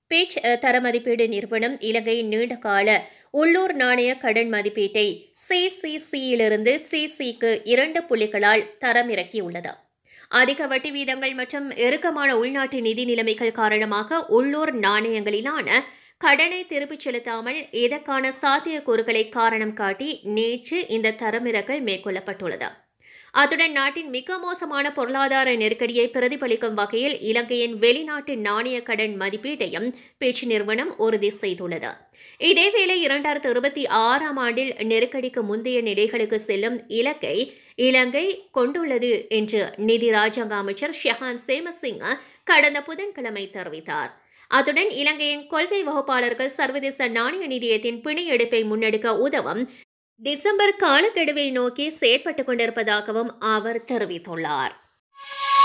pitch தர மதிப்பீடு நிறுவனம் இலங்கையின் நீண்டகால உள்ளூர் நாணய கடன் மதிப்பீட்டை சிசிசியிலிருந்து சிசிக்கு இரண்டு புள்ளிகளால் தரமிறக்கியுள்ளது அதிக வட்டி வீதங்கள் மற்றும் இறுக்கமான உள்நாட்டு நிதி நிலைமைகள் காரணமாக உள்ளூர் நாணயங்களிலான கடனை திருப்பிச் செலுத்தாமல் இதற்கான சாத்தியக்கூறுகளை காரணம் காட்டி நேற்று இந்த தரமிறக்கல் மேற்கொள்ளப்பட்டுள்ளது அத்துடன் நாட்டின் மிக மோசமான பொருளாதார நெருக்கடியை பிரதிபலிக்கும் வகையில் இலங்கையின் வெளிநாட்டு நாணய கடன் மதிப்பீட்டையும் பேச்சு நிறுவனம் உறுதி செய்துள்ளது இதேவேளை இரண்டாயிரத்து இருபத்தி ஆறாம் ஆண்டில் நெருக்கடிக்கு முந்தைய நிலைகளுக்கு செல்லும் இலக்கை இலங்கை கொண்டுள்ளது என்று நிதி ராஜாங்க அமைச்சர் ஷெஹான் சேமசிங்க கடந்த புதன்கிழமை தெரிவித்தார் அத்துடன் இலங்கையின் கொள்கை வகுப்பாளர்கள் சர்வதேச நாணய நிதியத்தின் பிணை எடுப்பை முன்னெடுக்க உதவும் டிசம்பர் காலக்கெடுவை நோக்கி செயற்பட்டுக் கொண்டிருப்பதாகவும் அவர் தெரிவித்துள்ளார்